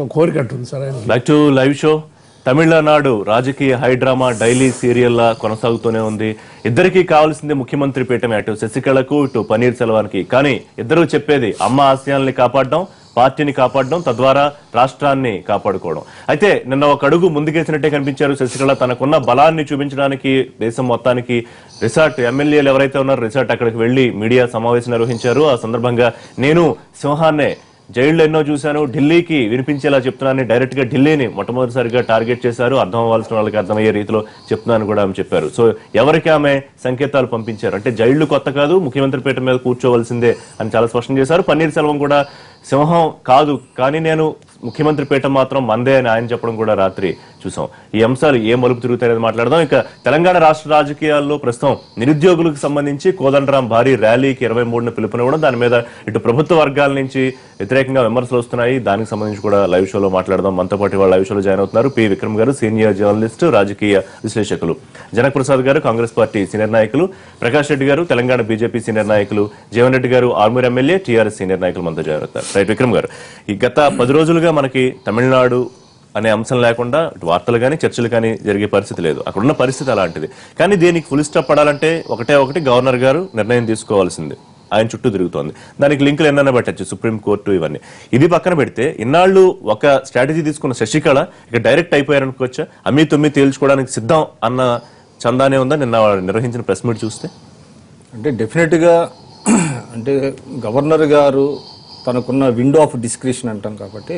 కోరిక అట్టుంది సార్ ఆయన back to live show Tamil Nadu రాజకీయ హైడ్రామా డైలీ సీరియల్లా కొనసాగుతూనే ఉంది ఇద్దరికీ కావాల్సింది ముఖ్యమంత్రి పీఠమే అటు శశికళకు ఇటు పన్నీర్ సెల్వానికి కానీ ఇద్దరు చెప్పేది అమ్మ ఆశయాల్ని కాపాడడం పార్టీని కాపాడడం తద్వారా రాష్ట్రాన్ని కాపాడుకోవడం అయితే నిన్న ఒక అడుగు ముందుకేసినట్టే కనిపించారు శశికళ తనకున్న బలాన్ని చూపించడానికి దేశం మొత్తానికి రిసార్ట్ ఎమ్మెల్యేలు ఎవరైతే ఉన్నారో రిసార్ట్ అక్కడికి వెళ్లి మీడియా సమావేశం నిర్వహించారు ఆ సందర్భంగా నేను సింహాన్నే జైళ్ళు ఎన్నో చూశాను ఢిల్లీకి వినిపించేలా చెప్తున్నాను డైరెక్ట్ గా ఢిల్లీని మొట్టమొదటిసారిగా టార్గెట్ చేశారు అర్థం అవ్వాల్సిన వాళ్ళకి అర్థమయ్యే రీతిలో చెప్తున్నాను కూడా ఆమె చెప్పారు సో ఎవరికి ఆమె సంకేతాలు పంపించారు అంటే జైళ్లు కొత్త కాదు ముఖ్యమంత్రి పీఠం మీద కూర్చోవలసిందే అని చాలా స్పష్టం చేశారు పన్నీర్ సెల్వం కూడా సింహం కాదు కానీ నేను ముఖ్యమంత్రి పీఠం మాత్రం మందే అని ఆయన చెప్పడం కూడా రాత్రి చూసాం ఈ అంశాలు ఏ మలుపు తిరుగుతాయనేది మాట్లాడదాం ఇక తెలంగాణ రాష్ట్ర రాజకీయాల్లో ప్రస్తుతం నిరుద్యోగులకు సంబంధించి కోదండరాం భారీ ర్యాలీకి ఇరవై మూడున పిలుపునివ్వడం దాని మీద ఇటు ప్రభుత్వ వర్గాల నుంచి వ్యతిరేకంగా విమర్శలు వస్తున్నాయి దానికి సంబంధించి కూడా లైవ్ షోలో మాట్లాడదాం మనతో పాటు వాళ్ళు లైవ్ షోలో జాయిన్ అవుతున్నారు పి విక్రమ్ గారు సీనియర్ జర్నలిస్ట్ రాజకీయ విశ్లేషకులు జనక్ ప్రసాద్ గారు కాంగ్రెస్ పార్టీ సీనియర్ నాయకులు ప్రకాష్ రెడ్డి గారు తెలంగాణ బీజేపీ సీనియర్ నాయకులు జీవన్ రెడ్డి గారు ఆర్మూర్ ఎమ్మెల్యే టీఆర్ఎస్ సీనియర్ నాయకులు మనతో జాయిన్ అవుతారు రైట్ విక్రమ్ గారు ఈ గత పది రోజులుగా మనకి తమిళనాడు అనే అంశం లేకుండా ఇటు వార్తలు కానీ చర్చలు కానీ జరిగే పరిస్థితి లేదు అక్కడ ఉన్న పరిస్థితి అలాంటిది కానీ దీనికి ఫుల్ స్టాప్ పడాలంటే ఒకటే ఒకటి గవర్నర్ గారు నిర్ణయం తీసుకోవాల్సింది ఆయన చుట్టూ తిరుగుతోంది దానికి లింకులు ఎన్నైనా పెట్టచ్చు సుప్రీం కోర్టు ఇవన్నీ ఇది పక్కన పెడితే ఇన్నాళ్ళు ఒక స్ట్రాటజీ తీసుకున్న శశికళ ఇక డైరెక్ట్ అయిపోయారనుకోవచ్చా అమ్మి తొమ్మి తేల్చుకోవడానికి సిద్ధం అన్న చందానే ఉందా నిన్న వాళ్ళు నిర్వహించిన ప్రెస్ మీట్ చూస్తే అంటే డెఫినెట్గా అంటే గవర్నర్ గారు తనకున్న విండో ఆఫ్ డిస్క్రిప్షన్ అంటాం కాబట్టి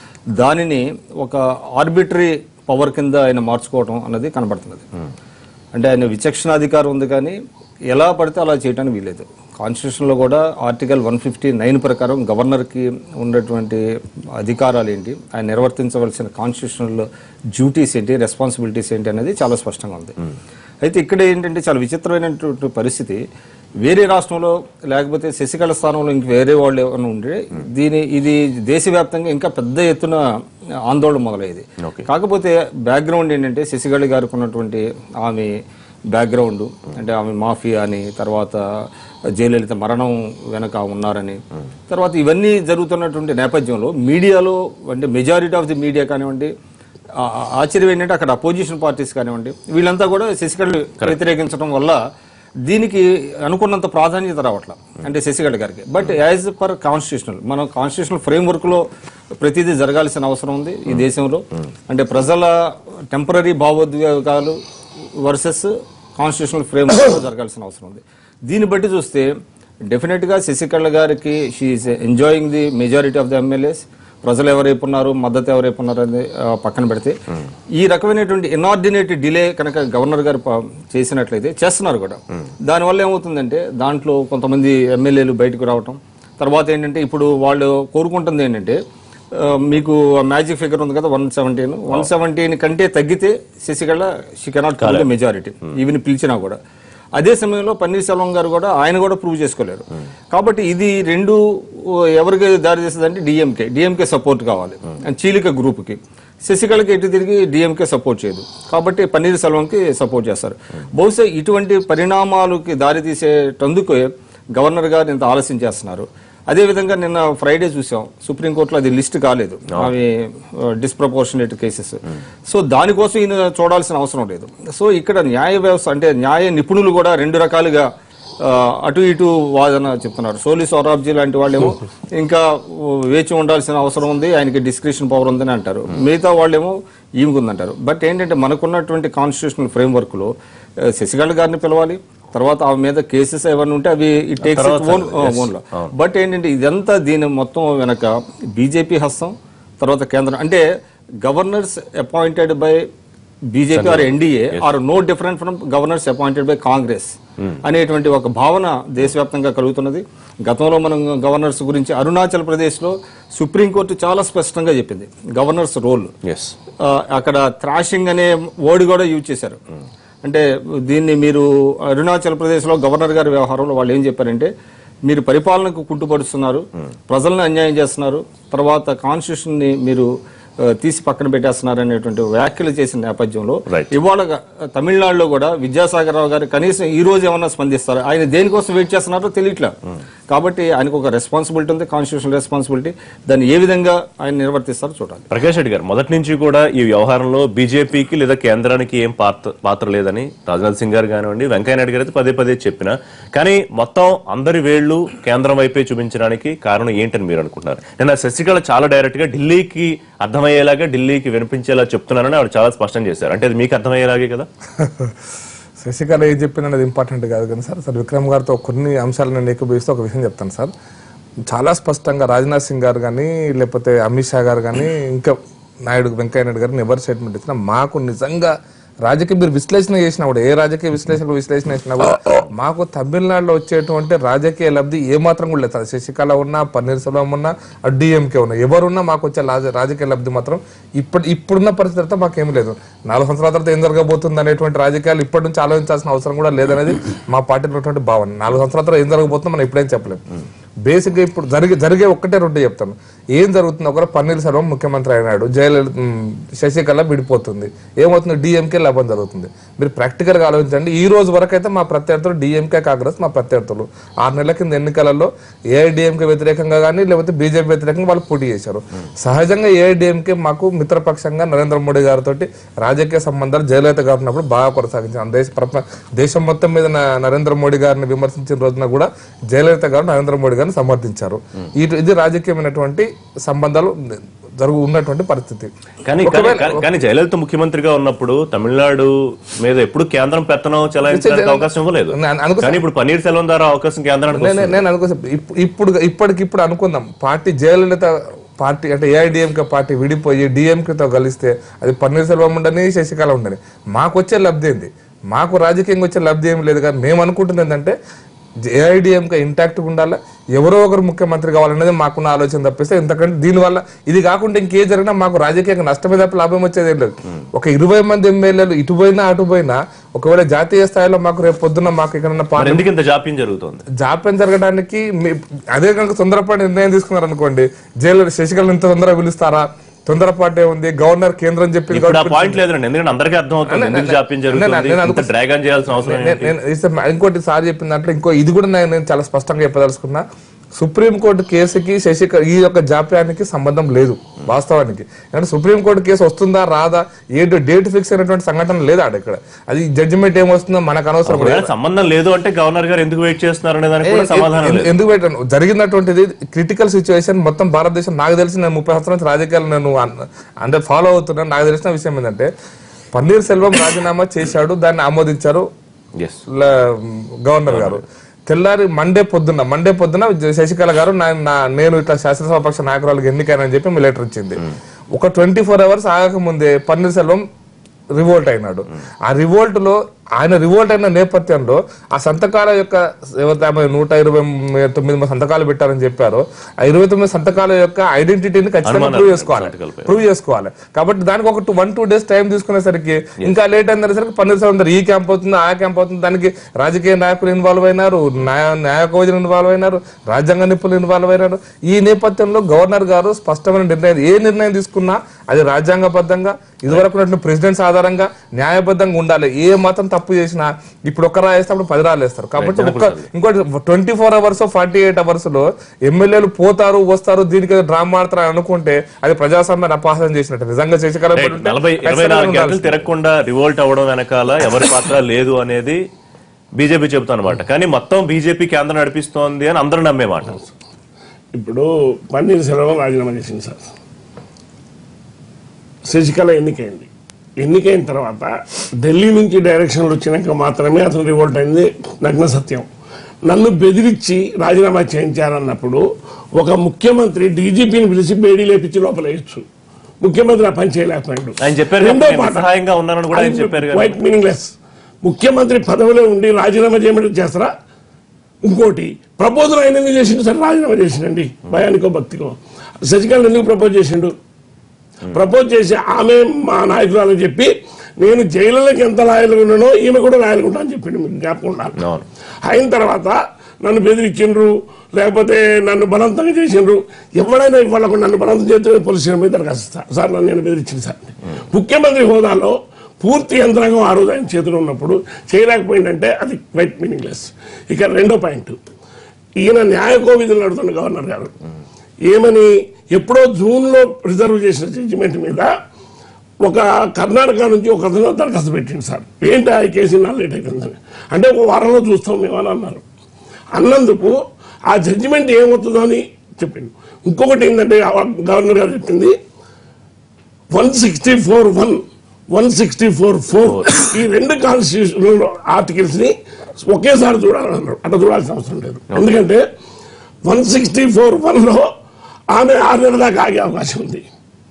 దానిని ఒక ఆర్బిటరీ పవర్ కింద ఆయన మార్చుకోవడం అన్నది కనబడుతున్నది అంటే ఆయన విచక్షణాధికారం ఉంది కానీ ఎలా పడితే అలా చేయడానికి వీలేదు కాన్స్టిట్యూషన్లో కూడా ఆర్టికల్ వన్ ఫిఫ్టీ నైన్ ప్రకారం గవర్నర్కి ఉన్నటువంటి అధికారాలు ఏంటి ఆయన నిర్వర్తించవలసిన కాన్స్టిట్యూషనల్ డ్యూటీస్ ఏంటి రెస్పాన్సిబిలిటీస్ ఏంటి అనేది చాలా స్పష్టంగా ఉంది అయితే ఇక్కడ ఏంటంటే చాలా విచిత్రమైనటువంటి పరిస్థితి వేరే రాష్ట్రంలో లేకపోతే శశికళ స్థానంలో ఇంక వేరే వాళ్ళు ఏమైనా ఉంటే దీని ఇది దేశవ్యాప్తంగా ఇంకా పెద్ద ఎత్తున ఆందోళన మొదలయ్యేది కాకపోతే బ్యాక్గ్రౌండ్ ఏంటంటే శశికళ గారికి ఉన్నటువంటి ఆమె బ్యాక్గ్రౌండ్ అంటే ఆమె మాఫియా అని తర్వాత జయలలిత మరణం వెనక ఉన్నారని తర్వాత ఇవన్నీ జరుగుతున్నటువంటి నేపథ్యంలో మీడియాలో అంటే మెజారిటీ ఆఫ్ ది మీడియా కానివ్వండి ఆ- ఆ- ఆశ్చర్యం ఏంటంటే అక్కడ అపోజిషన్ పార్టీస్ కానివ్వండి వీళ్ళంతా కూడా శశికళ వ్యతిరేకించడం వల్ల దీనికి అనుకున్నంత ప్రాధాన్యత రావట్ల అంటే శశికళ గారికి బట్ యాజ్ పర్ కాన్స్టిట్యూషనల్ మనం కాన్స్టిట్యూషనల్ ఫ్రేమ్వర్క్ లో ప్రతిదీ జరగాల్సిన అవసరం ఉంది ఈ దేశంలో అంటే ప్రజల టెంపరీ భావోద్వేగాలు వర్సెస్ కాన్స్టిట్యూషనల్ ఫ్రేమ్వర్క్ లో జరగాల్సిన అవసరం ఉంది దీన్ని బట్టి చూస్తే డెఫినెట్ గా శశికళ గారికి she is enjoying the majority of the MLAs ప్రజలు ఎవరైపు ఉన్నారు మద్దతు ఎవరైపు ఉన్నారు అనేది ఆ, పక్కన పెడితే ఈ రకమైనటువంటి ఇనార్డినేట్ డిలే కనుక గవర్నర్ గారు ప- చేసినట్లయితే చేస్తున్నారు కూడా దానివల్ల ఏమవుతుందంటే దాంట్లో కొంతమంది ఎమ్మెల్యేలు బయటకు రావటం తర్వాత ఏంటంటే ఇప్పుడు వాళ్ళు కోరుకుంటుంది ఏంటంటే ఆ, మీకు మ్యాజిక్ ఫిగర్ ఉంది కదా వన్ సెవెంటీన్ వన్ సెవెంటీన్ కంటే తగ్గితే Sasikala she cannot majority even పిలిచినా కూడా అదే సమయంలో పన్నీర్సెల్వం గారు కూడా ఆయన కూడా ప్రూవ్ చేసుకోలేరు కాబట్టి ఇది రెండు ఓ, ఎవరికి దారి తీస్తుందంటే డిఎంకే డిఎంకే సపోర్ట్ కావాలి అండ్ చీలిక గ్రూప్కి శశికళకి ఎటు తిరిగి డిఎంకే సపోర్ట్ చేయదు కాబట్టి పన్నీర్ సెల్వంకి సపోర్ట్ చేస్తారు బహుశా ఇటువంటి పరిణామాలకి దారి తీసేటందుకు గవర్నర్ గారు ఇంత ఆలస్యం చేస్తున్నారు అదేవిధంగా నిన్న ఫ్రైడే చూసాం సుప్రీంకోర్టులో అది లిస్ట్ కాలేదు అవి డిస్ప్రపోర్షనేట్ కేసెస్ సో దానికోసం ఈయన చూడాల్సిన అవసరం లేదు సో ఇక్కడ న్యాయ వ్యవస్థ అంటే న్యాయ నిపుణులు కూడా రెండు రకాలుగా ఆ, అటు ఇటు వాదన చెప్తున్నారు సోలి సౌరాబ్జీ లాంటి వాళ్ళేమో ఇంకా వేచి ఉండాల్సిన అవసరం ఉంది ఆయనకి డిస్క్రిప్షన్ పవర్ ఉందని అంటారు మిగతా వాళ్ళేమో ఈమెకుందంటారు బట్ ఏంటంటే మనకున్నటువంటి కాన్స్టిట్యూషనల్ ఫ్రేమ్వర్క్ లో ఆ, శశికళ గారిని పిలవాలి తర్వాత ఆమె మీద కేసెస్ ఏమైనా ఉంటే అవి ఇట్ టేక్స్ ఓన్ ఓన్ లో బట్ ఏంటంటే ఇదంతా దీని మొత్తం వెనక బీజేపీ హస్తం తర్వాత కేంద్రం అంటే governors appointed by BJP or NDA are no different from governors appointed by Congress అనేటువంటి ఒక భావన దేశవ్యాప్తంగా కలుగుతున్నది గతంలో మనం గవర్నర్స్ గురించి అరుణాచల్ ప్రదేశ్ లో సుప్రీంకోర్టు చాలా స్పష్టంగా చెప్పింది గవర్నర్స్ రోల్ ఎస్ ఆ, అక్కడ థ్రాషింగ్ అనే వర్డ్ కూడా యూజ్ చేశారు అంటే దీన్ని మీరు అరుణాచల్ ప్రదేశ్ లో గవర్నర్ గారి వ్యవహారంలో వాళ్ళు ఏం చెప్పారంటే మీరు పరిపాలనకు కుంటుపడుతున్నారు ప్రజలను అన్యాయం చేస్తున్నారు తర్వాత కాన్స్టిట్యూషన్ ని మీరు ఆ, తీసి పక్కన పెట్టేస్తున్నారు అనేటువంటి వ్యాఖ్యలు చేసిన నేపథ్యంలో Right. ఇవాళ గ- తమిళనాడులో కూడా విద్యాసాగర్ రావు గారు కనీసం ఈ రోజు ఏమన్నా స్పందిస్తారు ఆయన దేనికోసం వెయిట్ చేస్తున్నారో తెలియట్లే కాబట్టి ఆయనకు ఒక రెస్పాన్సిబిలిటీ ఉంది కాన్స్టిట్యూషన్ రెస్పాన్సిబిలిటీ దాన్ని ఏ విధంగా ఆయన నిర్వర్తిస్తారో చూడాలి ప్రకాష్ రెడ్డి గారు మొదటి నుంచి కూడా ఈ వ్యవహారంలో బీజేపీకి లేదా కేంద్రానికి ఏం పాత్ర పాత్ర లేదని రాజ్నాథ్ సింగ్ గారు కానివ్వండి వెంకయ్య నాయుడు గారు అయితే పదే పదే చెప్పిన కానీ మొత్తం అందరి వేళ్లు కేంద్రం వైపే చూపించడానికి కారణం ఏంటని మీరు అనుకుంటున్నారు నిన్న శశికళ చాలా డైరెక్ట్ గా ఢిల్లీకి అర్థమయ్యేలాగా ఢిల్లీకి వినిపించేలా చెప్తున్నారని ఆవిడ చాలా స్పష్టం చేశారు అంటే అది మీకు అర్థమయ్యేలాగే కదా శశికళ ఏం చెప్పింది అనేది ఇంపార్టెంట్ కాదు కానీ సార్ సార్ విక్రమ్ గారితో కొన్ని అంశాలు నేను ఏకీభవిస్తూ ఒక విషయం చెప్తాను సార్ చాలా స్పష్టంగా రాజ్నాథ్ సింగ్ గారు కానీ లేకపోతే అమిత్ షా గారు కానీ ఇంకా నాయుడు వెంకయ్య నాయుడు గారిని ఎవరు స్టేట్మెంట్ ఇచ్చినా మాకు నిజంగా రాజకీయ మీరు విశ్లేషణ చేసినా కూడా ఏ రాజకీయ విశ్లేషణ విశ్లేషణ చేసినా కూడా మాకు తమిళనాడులో వచ్చేటువంటి రాజకీయ లబ్ధి ఏ మాత్రం కూడా లేదు సార్ శశికళ ఉన్నా పన్నీర్ సెల్వం ఉన్నా డిఎంకే ఉన్నా ఎవరున్నా మాకు వచ్చే రాజ- రాజకీయ లబ్ధి మాత్రం ఇప్పుడు ఇప్పుడున్న పరిస్థితి మాకేం లేదు నాలుగు సంవత్సరాల తర్వాత ఏం జరగబోతుంది అనేటువంటి రాజకీయాలు ఇప్పటి నుంచి ఆలోచించాల్సిన అవసరం కూడా లేదనేది మా పార్టీలో ఉన్నటువంటి భావన నాలుగు సంవత్సరాల తర్వాత ఏం జరగబోతుందో మనం ఇప్పుడేం చెప్పలేము బేసిక్ గా ఇప్పుడు జరిగే జరిగే ఒక్కటే రెండు చెప్తాను ఏం జరుగుతుంది ఒకరు పన్నీర్ సెల్వం ముఖ్యమంత్రి అయినాడు జయలలిత ఉమ్, శశికళ విడిపోతుంది ఏమవుతుంది డిఎంకే లాభం జరుగుతుంది మీరు ప్రాక్టికల్ గా ఆలోచించండి ఈ రోజు వరకు అయితే మా ప్రత్యర్థులు డిఎంకే కాంగ్రెస్ మా ప్రత్యర్థులు ఆరు నెలల కింద ఎన్నికలలో ఏఐడిఎంకే వ్యతిరేకంగా కానీ లేకపోతే బీజేపీ వ్యతిరేకంగా వాళ్ళు పోటీ చేశారు సహజంగా ఏఐడిఎంకే మాకు మిత్రపక్షంగా నరేంద్ర మోడీ గారితో రాజకీయ సంబంధాలు జయలలిత గారు ఉన్నప్పుడు బాగా కొనసాగించారు దేశ ప్రప- దేశం మొత్తం మీద న- నరేంద్ర మోడీ గారిని విమర్శించిన రోజున కూడా జయలలిత గారు నరేంద్ర మోడీ గారిని సమర్థించారు ఇది ఇది రాజకీయమైనటువంటి సంబంధాలు జరుగు ఉన్నటువంటి పరిస్థితి కానీ కానీ- కానీ- కానీ జయలలిత ముఖ్యమంత్రిగా ఉన్నప్పుడు తమిళనాడు మీద ఎప్పుడు కేంద్రం పెత్తనం చెలాయించడానికి అవకాశం ఇవ్వలేదు నేను అనుకో- కానీ ఇప్పుడు పన్నీర్ సెల్వం ద్వారా అవకాశం కేంద్రానికి నేను నేను అనుకో ఇప్పు- ఇప్పుడు ఇప్పటికిప్పుడు అనుకుందాం పార్టీ జయలలిత పార్టీ అంటే ఏఐడిఎంకే పార్టీ విడిపోయి డిఎంకేతో కలిస్తే అది పన్నీర్ సెల్వం ఉండని శశికళ ఉండని మాకు వచ్చే లబ్ధి ఏంది మాకు రాజకీయంగా వచ్చే లబ్ధి ఏం లేదు కానీ మేము అనుకుంటుంది ఏంటంటే ఏఐడిఎంకే ఇంటాక్ట్గా ఉండాలి ఎవరో ఒకరు ముఖ్యమంత్రి కావాలనేది మాకున్న ఆలోచన తప్పిస్తే ఎందుకంటే దీనివల్ల ఇది కాకుండా ఇంకే జరిగినా మాకు రాజకీయంగా నష్టమే తప్ప లాభం వచ్చేది ఏం లేదు ఒక ఇరవై మంది ఎమ్మెల్యేలు ఇటు పోయినా అటు పోయినా ఒకవేళ జాతీయ స్థాయిలో మాకు రేపు పొద్దున్న మాకు ఇక్కడ మరి ఎందుకు ఇంత జాప్యం జరుగుతోంది జాప్యం జరగడానికి మీ- అదే కనుక తొందరపాటు నిర్ణయం తీసుకున్నారు అనుకోండి జైలు శశికళ ఇంత తొందరగా పిలుస్తారా తొందరపాటే ఉంది గవర్నర్ కేంద్రం చెప్పింది ఇప్పుడు ఆ పాయింట్ లేదండి ఎందుకంటే అందరికీ అర్థం అవుతుంది ఎందుకు జాప్యం జరుగుతుంది నేను ఇంత డ్రాగ్ ఆన్ చేయాల్సిన అవసరం ఏంటి? నేను- నేను ఇస్తే ఇంకోటి సార్ చెప్పిన దాంట్లో ఇంకో ఇది కూడా నేను నేను చాలా స్పష్టంగా చెప్పదలుచుకున్నా సుప్రీంకోర్టు కేసుకి శశికళ ఈ యొక్క జాప్యానికి సంబంధం లేదు వాస్తవానికి అంటే సుప్రీంకోర్టు కేసు వస్తుందా రాదా ఏ డేట్ ఫిక్స్ అయినటువంటి సంఘటన లేదా ఆడ ఇక్కడ అది జడ్జిమెంట్ ఏమొస్తుందో మనకు అనవసరం ఒకవేళ సంబంధం లేదు అంటే గవర్నర్ గారు ఎందుకు వెయిట్ చేస్తున్నారు అనే దానికి కూడా సమాధానం ఎందు- లేదు ఎందుకు పెట్టాను జరిగినటువంటిది క్రిటికల్ సిచ్యువేషన్ మొత్తం భారతదేశం నాకు తెలిసి నేను ముప్పై సంవత్సరాల నుంచి రాజకీయాలు నేను అన్- అంటే ఫాలో అవుతున్నాను నాకు తెలిసిన విషయం ఏంటంటే పన్నీర్ సెల్వం రాజీనామా చేశాడు దాన్ని ఆమోదించారు ఎస్ ల- గవర్నర్ గారు తెల్లారి మండే పొద్దున్న మండే పొద్దున శశికళ గారు నా- నా- నేను ఇట్లా శాసనసభాపక్ష నాయకురాలకు ఎన్నికైనని చెప్పి మీ లెటర్ వచ్చింది ఒక ట్వంటీ ఫోర్ అవర్స్ ఆగక ముందే పన్నీర్ సెల్వం రివోల్ట్ అయినాడు ఆ రివోల్ట్ లో ఆయన రివోల్ట్ అయిన నేపథ్యంలో ఆ సంతకాల యొక్క ఎవరైతే ఆమె నూట ఇరవై తొమ్మిది మంది సంతకాలు పెట్టారని చెప్పారో ఆ ఇరవై తొమ్మిది సంతకాల యొక్క ఐడెంటిటీని ఖచ్చితంగా అనుమానాలు ప్రూవ్ చేసుకోవాలి సంతకాలపై. ప్రూవ్ చేసుకోవాలి కాబట్టి దానికి ఒక two one two days time తీసుకునేసరికి ఇంకా లేట్ అయినసరికి పన్నీర్ సెల్వం ఈ క్యాంప్ అవుతుంది ఆ క్యాంప్ అవుతుంది దానికి రాజకీయ నాయకులు ఇన్వాల్వ్ అయినారు న్యాయ న్యాయ కవచలు ఇన్వాల్వ్ అయినారు రాజ్యాంగ నిపుణులు ఇన్వాల్వ్ అయినారు ఈ నేపథ్యంలో గవర్నర్ గారు స్పష్టమైన నిర్ణయం ఏ నిర్ణయం తీసుకున్నా అది రాజ్యాంగబద్ధంగా ఇదివరకు ఉన్నటువంటి ప్రెసిడెంట్స్ ఆధారంగా న్యాయబద్ధంగా ఉండాలి ఏ మాత్రం తప్పు చేసినా ఇప్పుడు ఒక రాయేస్తే అప్పుడు పది రాళ్ళు వేస్తారు కాబట్టి ఒక్క ఇంకోటి twenty four hours forty eight hours లో ఎమ్మెల్యేలు పోతారు వస్తారు దీనికి డ్రామా ఆడతారు అని అనుకుంటే అది ప్రజాస్వామ్యాన్ని అపహాసం చేసినట్టు నిజంగా శశికళ రైట్. పడి ఉంటే నలభై ఇరవై ఖచ్చితంగా నాలుగు ఉండాల్సింది. గంటలు తిరగకుండా రివోల్ట్ అవ్వడం వెనకాల ఎవరి పాత్ర లేదు అనేది బీజేపీ చెబుతా అనమాట కానీ మొత్తం బీజేపీ కేంద్రం నడిపిస్తోంది అని అందరూ నమ్మే మాట ఇప్పుడు పన్నీర్ సెల్వం రాజీనామా చేసింది సార్ శశికళ ఎన్నికైంది ఎన్నికైన తర్వాత ఢిల్లీ నుంచి డైరెక్షన్లు వచ్చినాక మాత్రమే అతను రివోల్ట్ అయింది నగ్న సత్యం నన్ను బెదిరించి రాజీనామా చేయించారన్నప్పుడు ఒక ముఖ్యమంత్రి డీజీపీని పిలిచి బేడీ లేపించి లోపలేయచ్చు ముఖ్యమంత్రి ఆ పని చేయలేకపోయాడు ఆయన చెప్పారు రెండో కదా, నేను మాట. నిస్సహాయంగా ఉన్నానని కూడా ఆయన చెప్పారు కదా. క్వైట్ మీనింగ్లెస్ ముఖ్యమంత్రి పదవిలో ఉండి రాజీనామా చేయమని చేస్తారా ఇంకోటి ప్రపోజల్ ఆయన ఎందుకు చేసిండు సరే రాజీనామా చేసిండండి భయానికో భక్తికో శశికళ ఎందుకు ప్రపోజ్ చేసిండు ప్రపోజ్ చేసి ఆమె మా నాయకురాలని చెప్పి నేను జైలులకు ఎంత లాయలుగా ఉన్నానో ఈమె కూడా లాయలుగా ఉంటా అని చెప్పిండు మీకు జ్ఞాపకం ఉండాలి అవును అయిన తర్వాత నన్ను బెదిరించిండ్రు లేకపోతే నన్ను బలవంతంగా చేసిండ్రు ఎవరైనా వాళ్ళకు నన్ను బలవంతం చేస్తే పోలీస్ స్టేషన్ మీద దరఖాస్తు ఇస్తా. సార్ నన్ను నేను బెదిరించింది సార్ ముఖ్యమంత్రి హోదాలో పూర్తి యంత్రాంగం ఆ రోజు ఆయన చేతిలో ఉన్నప్పుడు చేయలేకపోయిందంటే అది క్వైట్ మీనింగ్లెస్ ఇక రెండో పాయింట్ ఈయన న్యాయ కోవిధులు నడుతున్న గవర్నర్ గారు ఏమని ఎప్పుడో జూన్లో రిజర్వ్ చేసిన జడ్జిమెంట్ మీద ఒక కర్ణాటక నుంచి ఒక అతను దరఖాస్తు పెట్టింది సార్ ఏంటి ఆ కేసు నా లేట్ అయిపోయిందని అంటే ఒక వారంలో చూస్తాం మేము అని అన్నారు అన్నందుకు ఆ జడ్జిమెంట్ ఏమవుతుందో అని చెప్పింది ఇంకొకటి ఏంటంటే ఆ గవర్నర్ గారు చెప్పింది one sixty four one one sixty four four ఈ రెండు కాన్స్టిట్యూషన్ ఆర్టికల్స్ ని ఒకేసారి చూడాలని అన్నారు అట్లా చూడాల్సిన అవసరం లేదు ఎందుకంటే వన్ సిక్స్టీ ఫోర్ వన్ లో ఆమె ఆరు నెలల దాకా ఆగే అవకాశం ఉంది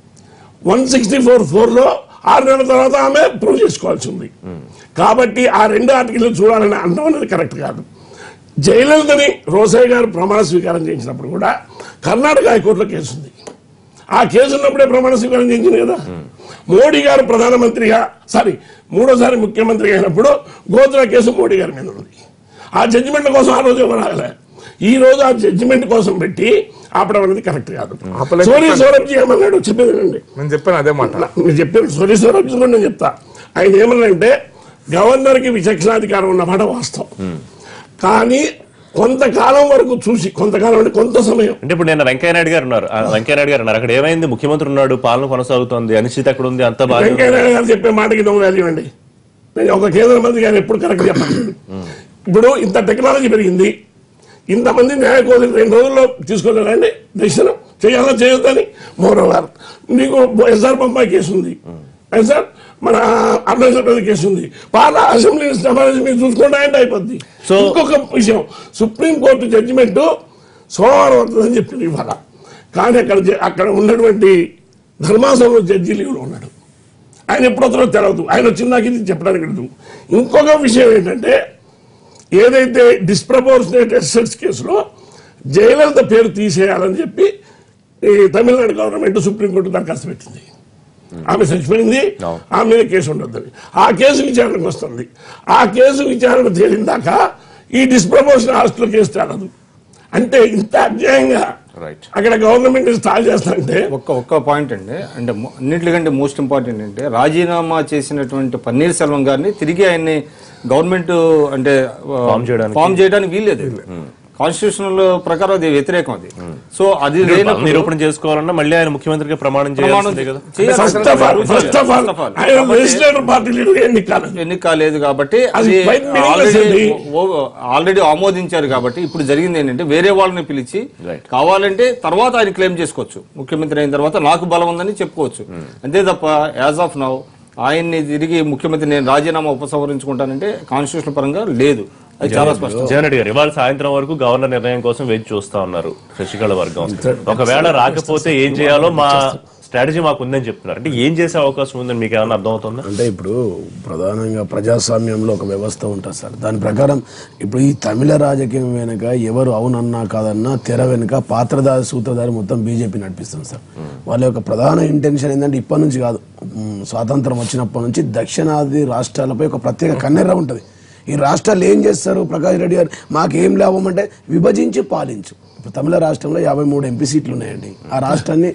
వన్ సిక్స్టీ ఫోర్ ఫోర్ లో ఆరు నెలల తర్వాత ఆమె ప్రూవ్ చేసుకోవాల్సి ఉంది కాబట్టి ఆ రెండు ఆర్టికల్ చూడాలని అనడం అనేది కరెక్ట్ కాదు జయలలితని రోసయ్య గారు ప్రమాణ స్వీకారం చేయించినప్పుడు కూడా కర్ణాటక హైకోర్టులో కేసు ఉంది ఆ కేసు ఉన్నప్పుడే ప్రమాణ స్వీకారం చేయించింది కదా మోడీ గారు ప్రధానమంత్రిగా సారీ మూడోసారి ముఖ్యమంత్రి అయినప్పుడు గోత్ర కేసు మోడీ గారి మీద ఉంది ఆ జడ్జిమెంట్ కోసం ఆ రోజు ఎవరు ఆగలే ఈ రోజు ఆ జడ్జిమెంట్ కోసం పెట్టి ఆపడం అనేది కరెక్ట్ కాదు ఆపలేక సోనీ సౌరభ్ ఏమన్నాడు చెప్పేది వినండి నేను చెప్పాను అదే మాట మీరు చెప్పారు సోనీ సౌరభ్ కూడా నేను చెప్తా ఆయన ఏమన్నారంటే గవర్నర్కి విచక్షణాధికారం ఉన్నమాట వాస్తవం కానీ కొంతకాలం వరకు చూసి కొంతకాలం అంటే కొంత సమయం అంటే ఇప్పుడు నేను వెంకయ్యనాయుడు గారు ఉన్నారు ఆ వెంకయ్యనాయుడు గారు ఉన్నారు అక్కడ ఏమైంది ముఖ్యమంత్రి ఉన్నాడు పాలన కొనసాగుతోంది అనిశ్చిత అక్కడ ఉంది అంతా బాగా వెంకయ్య నాయుడు గారు చెప్పే మాటకి నో వాల్యూ అండి నేను ఒక కేంద్ర మంత్రి గారు ఎప్పుడు కరెక్ట్ చెప్పాను ఇప్పుడు ఇంత టెక్నాలజీ పెరిగింది ఇంతమంది న్యాయకోదులు రెండు రోజుల్లో తీసుకోలేరండి డెసిషన్ చేయాలా చేయొద్దని మోర్ ఓవర్ నీకు ఎస్ఆర్ బొమ్మాయి కేసు ఉంది సార్ మన అరుణాచల్ కేసు ఉంది పాల అసెంబ్లీ సమావేశం మీరు చూసుకోండి అంటే అయిపోద్ది So- ఇంకొక విషయం సుప్రీంకోర్టు జడ్జిమెంట్ సోమవారం అవుతుందని చెప్పింది ఇవాళ కానీ అక్కడ జ- అక్కడ ఉన్నటువంటి ధర్మాసనంలో జడ్జి లీవ్లో ఉన్నాడు ఆయన ఎప్పుడొస్తారో తెలవదు ఆయన వచ్చిందాక ఇది చెప్పడానికి లేదు ఇంకొక విషయం ఏంటంటే ఏదైతే డిస్ప్రపోర్షనేట్ అసెట్స్ కేసులో జయలలిత పేరు తీసేయాలని చెప్పి ఈ తమిళనాడు గవర్నమెంట్ సుప్రీంకోర్టు దరఖాస్తు పెట్టింది ఆమె చచ్చిపోయింది అవును. ఆమె మీద కేసు ఉండొద్దని ఆ కేసు విచారణకు వస్తుంది ఆ కేసు విచారణ తేలిందాక ఈ డిస్ప్రపోర్షన్ హాస్టల్ కేసు తేలదు అంటే ఇంత అన్యాయంగా రైట్ అక్కడ గవర్నమెంట్ స్టార్ట్ చేస్తారంటే ఒక్క ఒక్క పాయింట్ అండి అంటే మొ- అన్నిటికంటే మోస్ట్ ఇంపార్టెంట్ అంటే రాజీనామా చేసినటువంటి పన్నీర్ సెల్వం గారిని తిరిగి ఆయన్ని గవర్నమెంట్ అంటే Form చేయడానికి. ఫామ్ చేయడానికి వీల్లేదు కాన్స్టిట్యూషనల్ ప్రకారం అది వ్యతిరేకం అది సో అది లేనప్పుడు నిరూపణ చేసుకోవాలన్నా మళ్ళీ ఆయన ముఖ్యమంత్రిగా ప్రమాణం ప్రమాణం చేయాల్సిందే కదా చేయాలి. First of all first of all First of all. ఆయన కాబట్టి- లెజిస్లేటర్ పార్టీ లీడర్ ఎన్ని కాలేదు ఎన్నిక కాలేదు కాబట్టి అది అది quite meaningless ఆల్రెడీ అండి. ఆల్రెడీ ఆమోదించారు కాబట్టి ఇప్పుడు జరిగింది ఏంటంటే వేరే వాళ్ళని పిలిచి Right. కావాలంటే తర్వాత ఆయన క్లెయిమ్ చేసుకోవచ్చు ముఖ్యమంత్రి అయిన తర్వాత నాకు బలం ఉందని చెప్పుకోవచ్చు అంతే తప్ప యాజ్ ఆఫ్ నౌ ఆయన్ని తిరిగి ముఖ్యమంత్రి నేను రాజీనామా ఉపసంహరించుకుంటానంటే కాన్స్టిట్యూషన్ పరంగా లేదు అది చాలా స్పష్టం జగన్ రెడ్డి గారు ఇవాళ సాయంత్రం వరకు గవర్నర్ నిర్ణయం కోసం వేచి చూస్తా ఉన్నారు శశికళ వర్గం ఒకవేళ రాకపోతే ఏం చేయాలో మా స్ట్రాటజీ మాకు ఉందని చెప్తున్నారు అంటే ఏం చేసే అవకాశం ఉందని మీకు ఏమైనా అర్థం అవుతుందా అంటే ఇప్పుడు ప్రధానంగా ప్రజాస్వామ్యంలో ఒక వ్యవస్థ ఉంటుంది సార్ దాని ప్రకారం ఇప్పుడు ఈ తమిళ రాజకీయం వెనుక ఎవరు అవునన్నా కాదన్నా తెర వెనుక పాత్రధారి సూత్రధారి మొత్తం బీజేపీ నడిపిస్తుంది సార్ వాళ్ళ యొక్క ప్రధాన ఇంటెన్షన్ ఏంటంటే ఇప్పటి నుంచి కాదు ఉమ్, స్వాతంత్రం వచ్చినప్పటి నుంచి దక్షిణాది రాష్ట్రాలపై ఒక ప్రత్యేక కన్నెర్ర ఉంటుంది ఈ రాష్ట్రాలు ఏం చేస్తారు ప్రకాష్ రెడ్డి గారు మాకేం లాభం అంటే విభజించి పాలించు ఇప్పుడు తమిళ రాష్ట్రంలో యాభై మూడు ఎంపీ సీట్లు ఉన్నాయండి ఆ రాష్ట్రాన్ని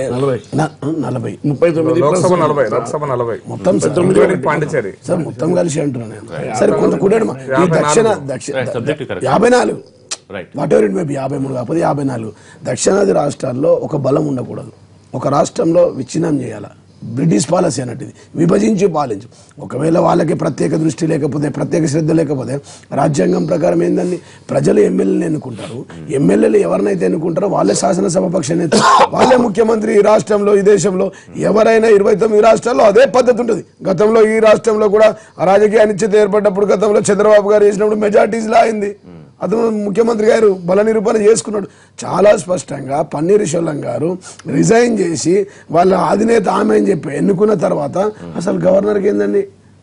న- నలభై ముప్పై తొమ్మిది లోక్సభ నలభై లోక్సభ నలభై మొత్తం సార్ ఇంక్లూడింగ్ పాండిచేరి సార్ మొత్తం కలిసి అంటున్నాను నేను సరే కొంత కూడాడు మా- ఈ దక్షిణ దక్షిణ Right, subject correct. యాభై నాలుగు right whatever it maybe యాభై మూడు కాకపోతే యాభై నాలుగు దక్షిణాది రాష్ట్రాల్లో ఒక బలం ఉండకూడదు ఒక రాష్ట్రంలో విచ్ఛిన్నం చేయాలి బ్రిటిష్ పాలసీ అన్నట్టు ఇది విభజించి పాలించు ఒకవేళ వాళ్ళకి ప్రత్యేక దృష్టి లేకపోతే ప్రత్యేక శ్రద్ధ లేకపోతే రాజ్యాంగం ప్రకారం ఏందండి ప్రజలు ఎమ్మెల్యేలు ఎన్నుకుంటారు ఎమ్మెల్యేలు ఎవరినైతే ఎన్నుకుంటారో వాళ్ళే శాసనసభ పక్ష నేత వాళ్ళే ముఖ్యమంత్రి ఈ రాష్ట్రంలో ఈ దేశంలో ఎవరైనా ఇరవై తొమ్మిది రాష్ట్రాల్లో అదే పద్ధతి ఉంటుంది గతంలో ఈ రాష్ట్రంలో కూడా ఆ రాజకీయ అనిశ్చిత ఏర్పడ్డప్పుడు గతంలో చంద్రబాబు గారు చేసినప్పుడు మెజార్టీస్ లా అయింది అతను ముఖ్యమంత్రి గారు బల నిరూపణ చేసుకున్నాడు చాలా స్పష్టంగా పన్నీర్ సెల్వం గారు రిజైన్ చేసి వాళ్ళ అధినేత ఆమె అని చెప్పి ఎన్నుకున్న తర్వాత అసలు గవర్నర్కి ఏందండి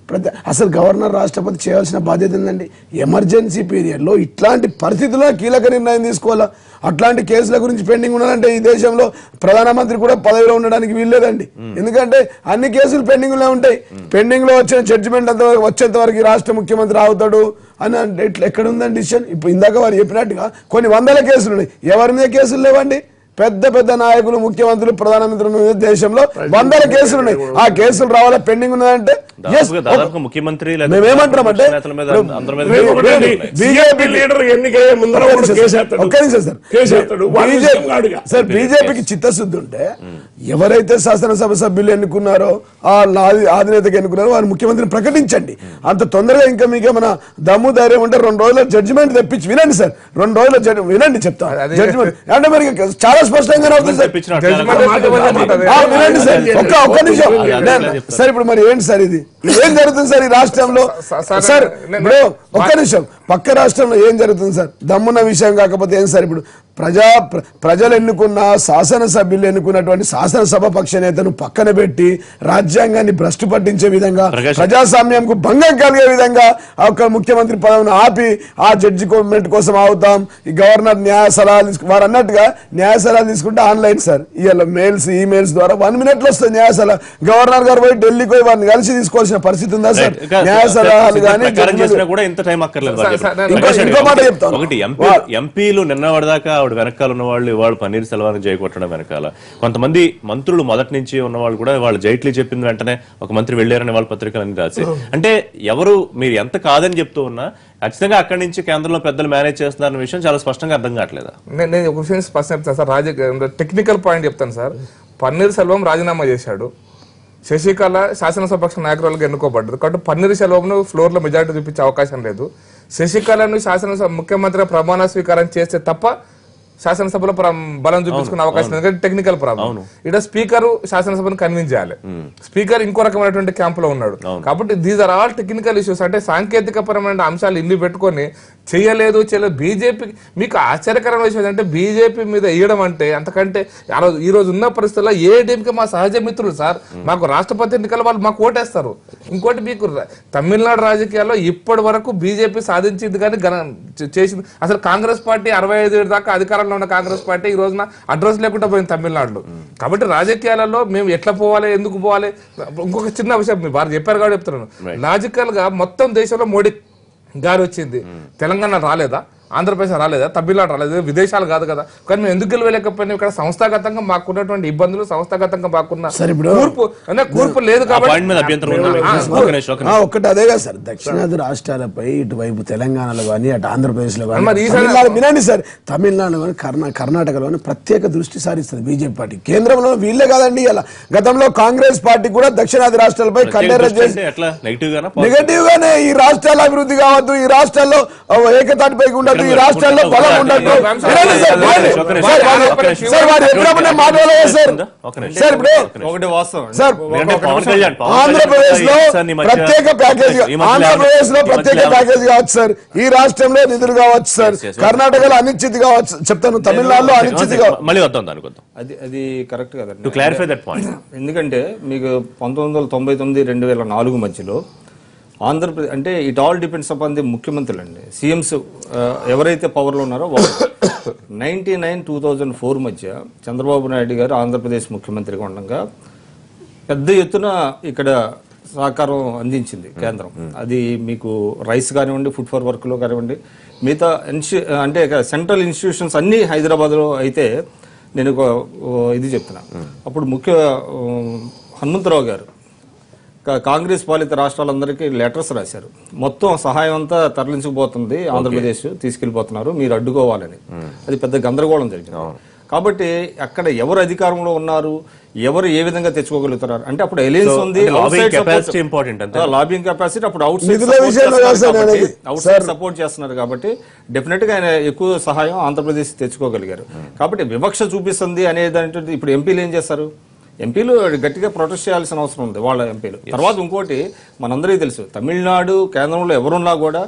ప్రతి అసలు గవర్నర్ రాష్ట్రపతి చేయాల్సిన బాధ్యత ఏంటండి ఎమర్జెన్సీ పీరియడ్లో ఇట్లాంటి పరిస్థితుల్లో కీలక నిర్ణయం తీసుకోవాలా అట్లాంటి కేసుల గురించి పెండింగ్ ఉండాలంటే ఈ దేశంలో ప్రధానమంత్రి కూడా పదవిలో ఉండడానికి వీల్లేదండి ఎందుకంటే అన్ని కేసులు పెండింగ్ లో ఉంటాయి పెండింగ్ లో వచ్చిన జడ్జిమెంట్ అంత వచ్చేంత వరకు ఈ రాష్ట్ర ముఖ్యమంత్రి అవుతాడు అని అంటే ఇట్లా ఎక్కడ ఉందండి డిసిషన్ ఇప్పుడు ఇందాక వారు చెప్పినట్టుగా కొన్ని వందల కేసులు ఉన్నాయి ఎవరి మీద కేసులు లేవండి పెద్ద పెద్ద నాయకులు ముఖ్యమంత్రులు ప్రధానమంత్రుల మీద దేశంలో వందల కేసులు ఉన్నాయి ఆ కేసులు రావాలా పెండింగ్ ఉన్నదంటే yes, దాదాపుగా దాదాపుగా ముఖ్యమంత్రి లేదా మేమేమంటున్నామంటే విపక్ష నేతల మీద అందరి మీద రేపు- కేసులు రేపు- ఉన్నాయి. బీజేపీ లీడర్ ఎన్నికయ్యే ముందర ఒక్క కూడా నిమిషం కేసేస్తాడు ఒక్క నిమిషం సార్ కేసేస్తాడు వాడు బీజేపీ ఇష్టం కాడుగా. సార్ బీజేపీకి చిత్తశుద్ధి ఉంటే ఎవరైతే శాసనసభ సభ్యులు ఎన్నుకున్నారో ఆ నాది అధినేతకి ఎన్నుకున్నారో వారు ముఖ్యమంత్రిని ప్రకటించండి అంత తొందరగా ఇంకా మీకు ఏమైనా దమ్ము ధైర్యం ఉంటే రెండు రోజుల జడ్జిమెంట్ తెప్పించి వినండి సార్ రెండు రోజుల జడ్జి వినండి చెప్తా అది- జడ్జిమెంట్ అంటే మరి చాలా స్పష్టంగా అవుతుంది సార్ తెప్పించిన జడ్జిమెంట్ అట్లా మాట ఏమంటుంది? ఆ, వినండి సార్ ఒక్క ఒక్క నిమిషం అది అట్లా నేను- చెప్తారు. సార్ ఇప్పుడు మరి ఏంటి సార్ ఇది ఏం జరుగుతుంది సార్ ఈ రాష్ట్రంలో స- సార్, సార్ నేను- ఇప్పుడు ఒక్క నిమిషం పక్క రాష్ట్రంలో ఏం జరుగుతుంది సార్ దమ్మున్న విషయం కాకపోతే ఏం సార్ ఇప్పుడు ప్రజా ప్ర- ప్రజలు ఎన్నుకున్న శాసనసభ్యులు ఎన్నుకున్నటువంటి శాసనసభ పక్ష నేతను పక్కన పెట్టి రాజ్యాంగాన్ని భ్రష్టు పట్టించే విధంగా ప్రకాష్. ప్రజాస్వామ్యంకు భంగం కలిగే విధంగా ఆ ఒక ముఖ్యమంత్రి పదవిని ఆపి ఆ జడ్జిమెంట్ కోసం అవుతాం ఈ గవర్నర్ న్యాయ సలహాలు తీసుకు వారు అన్నట్టుగా న్యాయ సలహాలు తీసుకుంటే ఆన్లైన్ సార్ ఇవాళ మెయిల్స్ ఈమెయిల్స్ ద్వారా వన్ మినిట్ లో వస్తుంది న్యాయ సలహా గవర్నర్ గారు పోయి ఢిల్లీకి పోయి వారిని కలిసి తీసుకోవాల్సిన పరిస్థితి ఉందా సార్ Right. ఇంకా న్యాయ సలహాలు సిద్ధం కానీ ప్రకారం చేసినా కూడా ఇంత టైం అక్కర్లేదు సార్, వాళ్ళు సార్, చెప్పారు. ఇంకో- ప్రకాష్ ఇంకో మాట ఒకటి- చెప్తాను. ఒకటి ఎంపీ వా- ఎంపీలు నిన్నవడదాకా ఆవిడ వెనకాల ఉన్న వాళ్ళు ఇవాళ పన్నీర్ సెల్వాన్ని జయకొట్టడం వెనకాల కొంతమంది మంత్రులు మొదటి నుంచి ఉన్న వాళ్ళు కూడా వాళ్ళు జైట్లీ చెప్పిన వెంటనే ఒక మంత్రి వెళ్ళారని వాళ్ళ పత్రికలన్నీ రాసి అంటే ఎవరు మీరు ఎంత కాదని చెప్తూ ఉన్నా ఖచ్చితంగా అక్కడి నుంచి కేంద్రంలో పెద్దలు మేనేజ్ చేస్తున్నారన్న విషయం చాలా స్పష్టంగా అర్థం కావట్లేదా నేను నేను ఒక విషయం స్పష్టం చెప్తాను సార్ రాజకీయ టెక్నికల్ పాయింట్ చెప్తాను సార్ పన్నీర్ సెల్వం రాజీనామా చేశాడు శశికళ శాసనసభ నాయకురాలుగా ఎన్నుకోబడ్డది కాబట్టి పన్నీర్ సెల్వంను ఫ్లోర్ లో మెజారిటీ చూపించే అవకాశం లేదు శశికళను శాసనసభ ముఖ్యమంత్రి ప్రమాణ స్వీకారం చేస్తే తప్ప శాసనసభలో ప్ర- బలం చూపించుకునే అవకాశం లేదు టెక్నికల్ ప్రాబ్లం ఇక్కడ స్పీకర్ శాసనసభను కన్విన్స్ చేయాలి స్పీకర్ ఇంకో రకమైనటువంటి క్యాంప్ లో ఉన్నాడు కాబట్టి these are all technical issues అంటే సాంకేతిక పరమైన అంశాలు ఇన్ని పెట్టుకొని చేయలేదు చేయలేదు బీజేపీ మీకు ఆశ్చర్యకరమైన విషయం ఏంటంటే బీజేపీ మీద వేయడం అంటే అంతకంటే ఆ రోజు- ఈ రోజు ఉన్న పరిస్థితుల్లో ఏ టీంకి మా సహజ మిత్రులు సార్ మాకు రాష్ట్రపతి ఎన్నికల వాళ్ళు మాకు ఓటేస్తారు ఇంకోటి మీకు ర- తమిళనాడు రాజకీయాల్లో ఇప్పటి వరకు బీజేపీ సాధించింది కానీ ఘన చే- చేసింది అసలు కాంగ్రెస్ పార్టీ అరవై ఐదు ఏడు దాకా అధికారంలో ఉన్న కాంగ్రెస్ పార్టీ ఈ రోజున అడ్రస్ లేకుండా పోయింది తమిళనాడులో కాబట్టి రాజకీయాలలో మేము ఎట్లా పోవాలి ఎందుకు పోవాలి ఇంకొక చిన్న విషయం మీరు వారు చెప్పారు కాబట్టి చెప్తున్నాను లాజికల్ గా మొత్తం దేశంలో మోడీ గారి వచ్చింది తెలంగాణ రాలేదా ఆంధ్రప్రదేశ్ రాలేదా తమిళనాడు రాలేదు విదేశాలు కాదు కదా కానీ మేము ఎందుకు గెలవలేకపోయినా ఇక్కడ సంస్థాగతంగా మాకున్నటువంటి ఇబ్బందులు సంస్థాగతంగా మాకున్న సార్ ఇప్పుడు- కూర్పు అంటే కూర్పు లేదు ఆ కాబట్టి పాయింట్ మీద అభ్యంతరం ఉందా ఆ, ఒక నిమిషం, ఒక ఆ, ఒక్కటి అదే కదా సార్ దక్షిణాది రాష్ట్రాలపై ఇటువైపు తెలంగాణలో కానీ అటు ఆంధ్రప్రదేశ్ లో కానీ మరి ఈసారి- తమిళనాడు వినండి సార్ తమిళనాడు కానీ కర్ణా కర్ణాటకలోని ప్రత్యేక దృష్టి సారిస్తుంది బీజేపీ పార్టీ కేంద్రంలో వీళ్ళే కాదండి ఇలా గతంలో కాంగ్రెస్ పార్టీ కూడా దక్షిణాది రాష్ట్రాలపై కన్నెర దృష్టి చేసి అంటే ఎట్లా నెగిటివ్ గానా నెగటివ్ గానే ఈ రాష్ట్రాల అభివృద్ధి కావద్దు ఈ రాష్ట్రాల్లో ఆ, ఏకతాటిపై ఉండదు ఈ రాష్ట్రాల్లో బలం ఉండదు ఒక వినండి సార్, నిమిషం, వినండి. ఒక నిమిషం. సార్, వారు- ఒక నిమిషం. సార్ వారు ఎప్పుడప్పుడు నేను మాట్లాడలేదు సార్ ఒక నిమిషం. సార్ ఇప్పుడు ఒకటి వాస్తవం అండి. సార్ ఎందుకంటే పవన్ కళ్యాణ్ పవన్ కళ్యాణ్ ఆంధ్రప్రదేశ్ లో ఈ అంశాన్ని మధ్య- ప్రత్యేక ప్యాకేజ్ ఈ మధ్య ఆంధ్రప్రదేశ్ లో ఈ మధ్య ప్రత్యేక లేవనెత్తారు. ప్యాకేజ్ కావచ్చు సార్ ఈ రాష్ట్రంలో నిధులు కావచ్చు సార్ Yes, yes, yes. కర్ణాటకలో అనిశ్చితి కావచ్చు చెప్తాను తమిళనాడులో అనిశ్చితి కావచ్చు మళ్ళీ వద్దాం దానికి వద్దాం అది అది కరెక్ట్ టు కదండి క్లారిఫై దట్ పాయింట్ ఎందుకంటే మీకు పంతొమ్మిది వందల తొంభై తొమ్మిది రెండు వేల నాలుగు మధ్యలో ఆంధ్రప్రదేశ్ అంటే it all depends upon the ముఖ్యమంత్రులు అండి సీఎంస్ ఎవరైతే పవర్లో ఉన్నారో వాళ్ళు ninety nine two thousand four మధ్య చంద్రబాబు నాయుడు గారు ఆంధ్రప్రదేశ్ ముఖ్యమంత్రిగా ఉండగా పెద్ద ఎత్తున ఇక్కడ సహకారం అందించింది కేంద్రం అది మీకు రైస్ కానివ్వండి ఫుడ్ ఫర్ వర్క్లో కానివ్వండి మిగతా ఇన్స్టి అంటే ఇక సెంట్రల్ ఇన్స్టిట్యూషన్స్ అన్నీ హైదరాబాద్లో అయితే నేను ఒక ఓ, ఇది చెప్తున్నా అప్పుడు ముఖ్య ఓ, హనుమంతరావు గారు కా- కాంగ్రెస్ పాలిత రాష్ట్రాలందరికీ లెటర్స్ రాశారు మొత్తం సహాయం అంతా తరలించుకుపోతుంది ఆంధ్రప్రదేశ్ తీసుకెళ్లిపోతున్నారు మీరు అడ్డుకోవాలని అది పెద్ద గందరగోళం జరిగింది కాబట్టి అక్కడ ఎవరు అధికారంలో ఉన్నారు ఎవరు ఏ విధంగా తెచ్చుకోగలుగుతున్నారు అంటే అప్పుడు ఎలియన్స్ So, ఉంది అంటే lobbying capacity important అంతే. లాబింగ్ కెపాసిటీ అప్పుడు అవుట్ నిధుల విషయంలో చేస్తాను అనేది. అవుట్ సైడ్ సపోర్ట్ చేస్తున్నారు కాబట్టి డెఫినెట్ గా ఆయన ఎక్కువ సహాయం ఆంధ్రప్రదేశ్ తెచ్చుకోగలిగారు కాబట్టి వివక్ష చూపిస్తుంది అనేది ఇప్పుడు ఎంపీలు ఏం చేస్తారు ఎంపీలు గట్టిగా ప్రొటెస్ట్ చేయాల్సిన అవసరం ఉంది వాళ్ళ ఎంపీలు తర్వాత ఇంకోటి మనందరికీ తెలుసు తమిళనాడు కేంద్రంలో ఎవరున్నా కూడా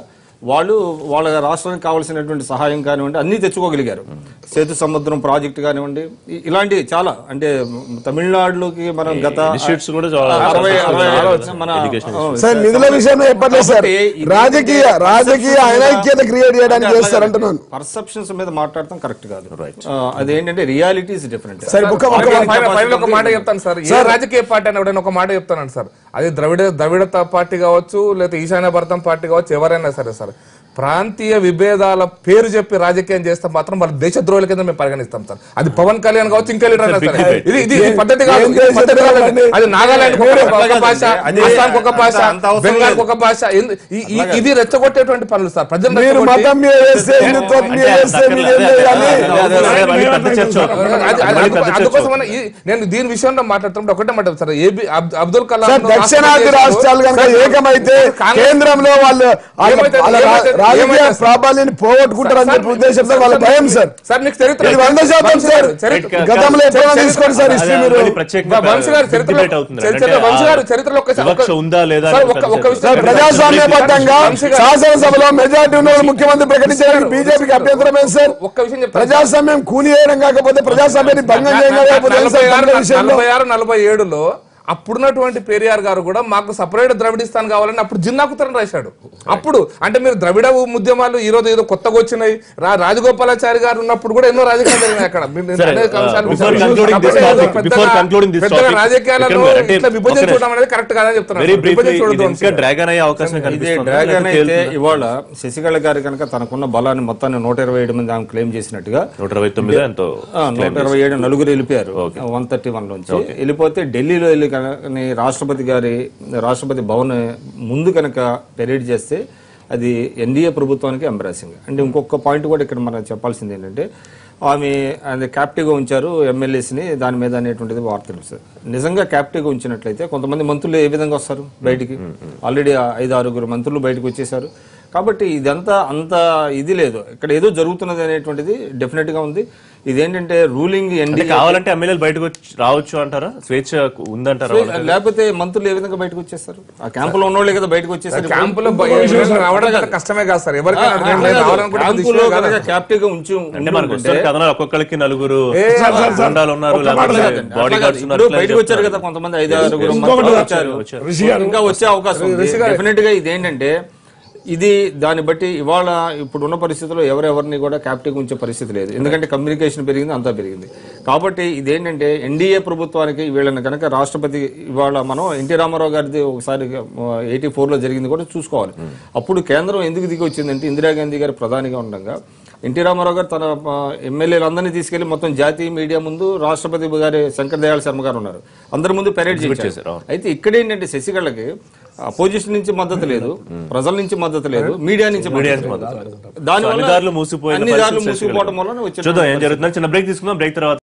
వాళ్ళు వాళ్ళ రాష్ట్రానికి కావాల్సినటువంటి సహాయం కానివ్వండి అన్ని తెచ్చుకోగలిగారు సేతు సముద్రం ప్రాజెక్ట్ కానివ్వండి ఇ- ఇలాంటి చాలా అంటే తమిళనాడులోకి మనం గత Initiatives కూడా చాలా అరవై అరవై మన Education ఆ, సార్ నిధుల విషయంలో చెప్పట్లేదు సార్ కాబట్టి ఇది రాజకీయ ఏంటంటే రాజకీయ perceptions మీద- అనైక్యత క్రియేట్ చేయడానికి చేస్తారు అంటున్నాను పర్సెప్షన్స్ మీద మాట్లాడటం కరెక్ట్ కాదు ఆ, అదేంటంటే రియాలిటీస్ డిఫరెంట్ సరే ఒక ఒక ఫైనల్- ఫైనల్- ఫైనల్ ఒక మాట చెప్తాను సార్ ఏ రాజకీయ పార్టీ అని ఎవడైనా ఒక మాట చెప్తానండి సార్ అది ద్రవిడ ద్రవిడ పార్టీ కావచ్చు లేదా ఈశాన్య భారతం పార్టీ కావచ్చు ఎవరైనా సరే సార్ ప్రాంతీయ విభేదాల పేరు చెప్పి రాజకీయం చేస్తే మాత్రం వాళ్ళ దేశద్రోహుల కింద మేము పరిగణిస్తాం సార్ అది పవన్ కళ్యాణ్ కావచ్చు ఇంకా లీడర్ అయినా సరే ఇది ఇది ఇది పద్ధతి కాదు ఇది పద్ధతి కాదండి. అది నాగాలాండ్ ఒక భాష అదే- అస్సాంకి ఒక భాష అంత అవసరం బెంగాల్ లేదు. ఒక భాష ఎందు- ఈ- ఈ- ఇది రెచ్చగొట్టేటువంటి పనులు సార్ ప్రజలు మీరు రెచ్చగొట్టి- మతం మీద వేస్తే హిందుత్వం మీద వేస్తే మీకేం లేదు కానీ మళ్ళీ పెద్ద చర్చ అవుతుంది. అది- అది- మళ్ళీ పెద్ద చర్చ అందుకోసమనే ఈ- నేను దీని విషయంలో మాట్లాడుతుంటే ఒకటే మాట సార్ ఏబి అబ్- అబ్దుల్ కలాం సార్ దక్షిణాది రాష్ట్రాలు కనుక ఏకమైతే కేంద్రంలో వాళ్ళు వాళ్ళ- ఏమైతే- వాళ్ళ రా- ఏమైతే- రాజకీయ ఏమైతే- ప్రాబల్యాన్ని పోగొట్టుకుంటారని చెప్పి ఉద్దేశంతో వాళ్ళ భయం సార్ సార్ మీకు చరిత్ర ఇది వంద శాతం సార్ చరిత్ర- గతంలో ఎప్పుడైనా తీసుకోండి సార్ హిస్టరీ మీరు మళ్ళీ ప్రత్యేకంగా వంశీ గారు చరిత్రలో- debate అవుతుంది. చరిత్రలో- అంటే వంశీ గారు ఆ చరిత్రలో ఒక్కసారి- వివక్ష ఒక్క- ఉందా లేదా సార్, అని ఒక్క- ఒక్క పెద్ద విషయం- సార్ చర్చ. ప్రజాస్వామ్యబద్ధంగా వంశీ గారు- శాసనసభలో మెజార్టీ ఉన్న వాళ్ళు ముఖ్యమంత్రి ప్రకటించడానికి బీజేపీకి అభ్యంతరం ఏంటి సార్ ఒక్క విషయం చెప్తాను ప్రజాస్వామ్యం కూలి చేయడం కాకపోతే ప్రజాస్వామ్యాన్ని భంగం చేయడం కాకపోతే ఏం సార్ నలభై ఆరు తమిళ విషయంలో నలభై ఆరు నలభై ఏడులో అప్పుడున్నటువంటి పెరియార్ గారు కూడా మాకు సపరేట్ ద్రవిడిస్తాన్ కావాలని అప్పుడు జిన్నాకుతరం రాశాడు అప్పుడు అంటే మీరు ద్రవిడ ఉద్యమాలు ఈ రోజు ఏదో కొత్తగా వచ్చినాయి రా- రాజగోపాలాచారి గారు ఉన్నప్పుడు కూడా ఎన్నో రాజకీయాలు జరిగినాయి అక్కడ మీరు- మీరు సరే, అనేక అంశాలు uh, before విచారించారు. concluding this కాబట్టి topic, పెద్దగా- before concluding this పెద్దగా topic, రాజకీయాలలో విక్రమ్ గారు, అంటే ఇట్లా విభజన ఒక్క చూడడం అనేది కరెక్ట్ కాదని చెప్తున్నాను వెరీ విభజన బ్రీఫ్లీ చూడదు ఇది వంశీ ఇంకా గారు. డ్రాగన్ అయ్యే అవకాశం ఇది కనిపిస్తుంది డ్రాగన్ అయితే ఇవాళ శశికళ గారు కనుక తనకున్న బలాన్ని మొత్తాన్ని నూట ఇరవై ఏడు మంది ఆమె క్లెయిమ్ చేసినట్టుగా నూట ఇరవై తొమ్మిది ఎంతో ఆ, నూట ఇరవై ఏడు నలుగురు వెళ్ళిపోయారు వన్ థర్టీ వన్ నుంచి వెళ్ళిపోతే ఢిల్లీలో వెళ్ళి కనుక రాష్ట్రపతి గారి రాష్ట్రపతి భవన్ ముందు కనుక పెరేడ్ చేస్తే అది ఎన్డీఏ ప్రభుత్వానికి ఎంబ్రాసింగ్ అంటే ఇంకొక పాయింట్ కూడా ఇక్కడ మనం చెప్పాల్సింది ఏంటంటే ఆమె అది క్యాప్టివ్గా ఉంచారు ఎమ్మెల్యేస్ని దాని మీద అనేటువంటిది వార్తలు సార్ నిజంగా క్యాప్టివ్గా ఉంచినట్లయితే కొంతమంది మంత్రులు ఏ విధంగా వస్తారు బయటికి ఆల్రెడీ ఐదు ఆరుగురు మంత్రులు బయటకు వచ్చేసారు కాబట్టి ఇదంతా అంత ఇది లేదు ఇక్కడ ఏదో జరుగుతున్నది అనేటువంటిది డెఫినెట్ గా ఉంది ఇదేంటంటే రూలింగ్ అంటే ఎన్డీ కావాలంటే ఎమ్మెల్యేలు బయటకు వచ్చి రావచ్చు అంటారా స్వేచ్ఛ ఉందంటారా వాళ్ళకి? లేకపోతే మంత్రులు ఏ విధంగా బయటకు వచ్చేస్తారు ఆ క్యాంపులో ఉన్నోళ్ళే కదా బయటకు వచ్చేసారు క్యాంపులో బ- రావడం పెద్ద కష్టమే కాదు సార్ ఎవరికైనా అడగండి, నేను రావాలనుకుంటే పెద్ద క్యాంపులో ఇష్యూ కాదు. కనుక క్యాప్టివ్ గా ఉంచి అంటే మనకు వస్తారు కథనాలు ఒక్కొక్కరికి నలుగురు సార్, సార్, సార్. గుండాలు ఉన్నారు ఒక్క మాట లేకపోతే కాదండి. బాడీ గార్డ్స్ ఇప్పుడు ఉన్నారు ఇట్లా బయటకు వచ్చారు చెప్తున్నారు. కదా కొంతమంది ఐదు ఆరుగురు ఇంకొకటి మంత్రులు వచ్చారు. వచ్చారు రిషి గారు ఇంకా వచ్చే అవకాశం ఉంది డెఫినెట్ గా ఇదేంటంటే ఇది దాన్ని బట్టి ఇవాళ ఇప్పుడు ఉన్న పరిస్థితుల్లో ఎవరెవరిని కూడా క్యాప్టివ్ ఉంచే పరిస్థితి లేదు ఎందుకంటే కమ్యూనికేషన్ పెరిగింది అంతా పెరిగింది కాబట్టి ఇదేంటంటే ఎన్డీఏ ప్రభుత్వానికి వీళ్ళని కనుక రాష్ట్రపతి ఇవాళ మనం ఎన్టీ రామారావు గారిది ఒకసారి ఎయిటీ లో జరిగింది కూడా చూసుకోవాలి అప్పుడు కేంద్రం ఎందుకు దిగి వచ్చిందంటే ఇందిరాగాంధీ గారు ప్రధానిగా ఉండగా ఎన్టీ రామారావు గారు తన ఆ, ఎమ్మెల్యేలందరినీ తీసుకెళ్లి మొత్తం జాతీయ మీడియా ముందు రాష్ట్రపతి గారి శంకర్ దయాళ్ శర్మ గారు ఉన్నారు అందరి ముందు పెరేడ్ చేశారు చేశారు, అవును. అయితే ఇక్కడ ఏంటంటే శశికళకి అపోజిషన్ నుంచి మద్దతు లేదు ప్రజల నుంచి మద్దతు లేదు మీడియా నుంచి మద్దతు లేదు. దానివల్ల అన్ని దారులు మూసిపోయిన అన్ని దారులు పరిస్థితి మూసిపోవడం వలన వచ్చిన చూద్దాం ఏం జరుగుతుందో చిన్న బ్రేక్ తీసుకుందాం బ్రేక్ తర్వాత